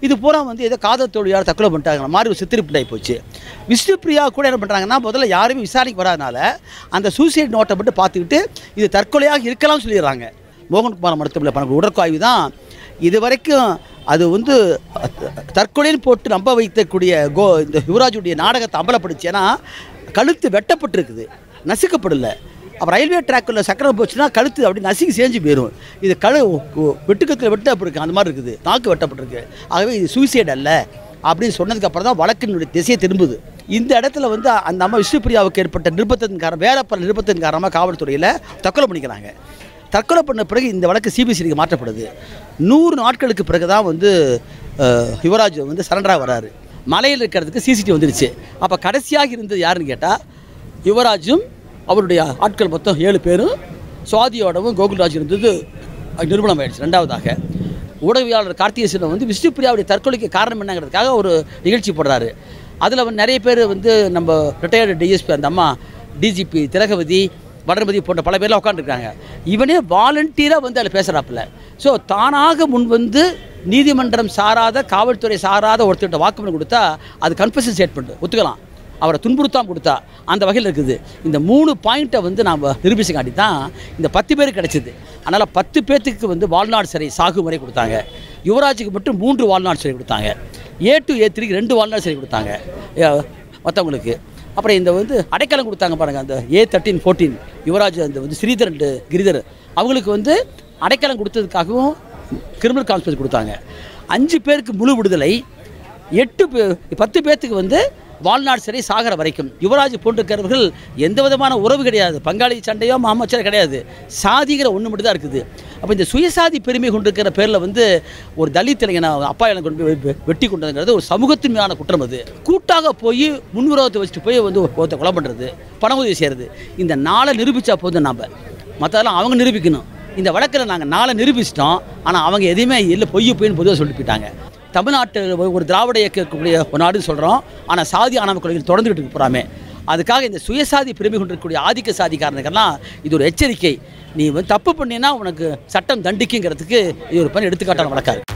இது பூரா வந்து ஏதோ காதல் தோழியார் தற்கொலை பண்ணிட்டாங்க மாதிரி ஒரு சித்திரிப்பிள்ளை போச்சு விஷ்ணுபிரியா கூட என்ன பண்ணுறாங்கன்னா முதல்ல யாருமே விசாரணைக்கு வராதனால அந்த சூசைட் நோட்டை மட்டும் பார்த்துக்கிட்டு இது தற்கொலையாக இருக்கலாம்னு சொல்லிடுறாங்க மோகன்குமார் மருத்துவமனை பண்ண உடற்காய்வு தான் இது வரைக்கும் அது வந்து தற்கொலைன்னு போட்டு நம்ப வைக்கக்கூடிய கோ இந்த யுவராஜுடைய நாடகத்தை அம்பலப்படுச்சு ஏன்னா கழுத்து வெட்டப்பட்டிருக்குது நசுக்கப்படல அப்போ ரயில்வே ட்ராக்கில் சக்கரம் போச்சுன்னா கழுத்து அப்படி நசுங்கி சேஞ்சு போயிடும் இது கழு வெட்டுக்கத்தில் வெட்ட இருக்கு அந்த மாதிரி இருக்குது நாக்கு வெட்டப்பட்டிருக்கு ஆகவே இது சூசைட் அல்ல அப்படின்னு சொன்னதுக்கப்புறம் தான் வழக்கினுடைய திசையை திரும்புது இந்த இடத்துல வந்து அந்த அம்மா விஷ்ணுபிரியாவுக்கு ஏற்பட்ட நிர்பந்தத்தின் காரணம் வேற பல நிர்பந்தத்தின் காரணமாக காவல்துறையில் தற்கொலை பண்ணிக்கிறாங்க தற்கொலை பண்ண பிறகு இந்த வழக்கு சிபிசிடிக்கு மாற்றப்படுது நூறு நாட்களுக்கு பிறகு தான் வந்து அஹ், யுவராஜ் வந்து சரண்டராக வராரு மலையில் இருக்கிறதுக்கு சிசிடிவி வந்துருச்சு அப்போ கடைசியாக இருந்தது யாருன்னு கேட்டால் யுவராஜும் அவருடைய ஆட்கள் மொத்தம் ஏழு பேரும் சுவாதியோடவும் கோகுல்ராஜ் இருந்தது நிரூபணம் ஆயிடுச்சு ரெண்டாவதாக ஊடகவியாளர் கார்த்திகேசன் வந்து விஷ்ணுபிரியாவுடைய தற்கொலைக்கு காரணம் என்னங்கிறதுக்காக ஒரு நிகழ்ச்சி போடுறாரு அதில் வந்து நிறைய பேர் வந்து நம்ம ரிட்டையர்டு டிஎஸ்பி அந்த அம்மா டிஜிபி திலகவதி வடர்மதி போன்ற பல பேர்லாம் உட்காந்துருக்காங்க இவனே வாலண்டியராக வந்து அதில் பேசுகிறாப்புல ஸோ தானாக முன் வந்து நீதிமன்றம் சாராத காவல்துறை சாராத ஒருத்தர்கிட்ட வாக்குமூலம் கொடுத்தா அது கன்ஃபெஷன் ஸ்டேட்மெண்ட் ஒத்துக்கலாம் அவரை துன்புறுத்தாம கொடுத்தா அந்த வகையில் இருக்குது இந்த மூணு பாயிண்ட்டை வந்து நாம் நிரூபிச்சங்காட்டி தான் இந்த பத்து பேர் கிடச்சிது அதனால் பத்து பேர்த்துக்கு வந்து வாழ்நாள் சிறை சாகு முறை கொடுத்தாங்க யுவராஜுக்கு மட்டும் மூன்று வாழ்நாள் சிறை கொடுத்தாங்க ஏ டு ஏ த்ரீக்கு ரெண்டு வாழ்நாள் சிறை கொடுத்தாங்க ஏ- மற்றவங்களுக்கு அப்புறம் இந்த வந்து அடைக்கலம் கொடுத்தாங்க பாருங்கள் அந்த ஏ தேர்ட்டீன் ஃபோர்டீன் யுவராஜ் அந்த வந்து ஸ்ரீதர் and கிரிதர் அவங்களுக்கு வந்து அடைக்கலம் கொடுத்ததுக்காகவும் கிரிமினல் கான்ஸ்பிரஸ் கொடுத்தாங்க அஞ்சு பேருக்கு முழு விடுதலை எட்டு பே- பத்து பேர்த்துக்கு வந்து வாழ்நாள் சிறை சாகர வரைக்கும் யுவராஜ் போன்றிருக்கிறவர்கள் எந்த விதமான உறவு கிடையாது பங்காளி சண்டையோ மாமச்சரோ கிடையாது சாதிங்கிற ஒன்று மட்டும் தான் இருக்குது அப்போ இந்த சுயசாதி பெருமை கொண்டிருக்கிற பேரில் வந்து ஒரு தலித் இளைஞனை அப்பா இளம் கொண்டு போய் வெ- வெட்டி கொண்டதுங்கிறது ஒரு சமூகத்தின் மீதான குற்றம் அது கூட்டாக போய் முன்விரோதத்தை வச்சுட்டு போய் வந்து ஒருத்த கொலை பண்ணுறது பண உதவி செய்கிறது இந்த நாளை நிரூபித்தா போதும் நாம் மற்றதெல்லாம் அவங்க நிரூபிக்கணும் இந்த வழக்கில் நாங்கள் நாளை நிரூபிச்சிட்டோம் ஆனால் அவங்க எதையுமே இல்லை பொய் பொய்ன்னு பொதுவாக சொல்லிட்டு போயிட்டாங்க தமிழ்நாட்டு ஒரு- ஒரு திராவிட இயக்கக்கூடிய ஒரு நாடுன்னு சொல்கிறோம் ஆனால் சாதி ஆணவ கொலைகள் தொடர்ந்துகிட்டு இருக்கு போகிறாமே அதுக்காக இந்த சுயசாதி பெருமை கொண்டிருக்கக்கூடிய ஆதிக்க சாதிக்காரனுக்கெல்லாம் இது ஒரு எச்சரிக்கை நீ வந்து தப்பு பண்ணினா உனக்கு சட்டம் தண்டிக்குங்கிறதுக்கு இது ஒரு பண்ணி எடுத்துக்காட்டான வழக்காரு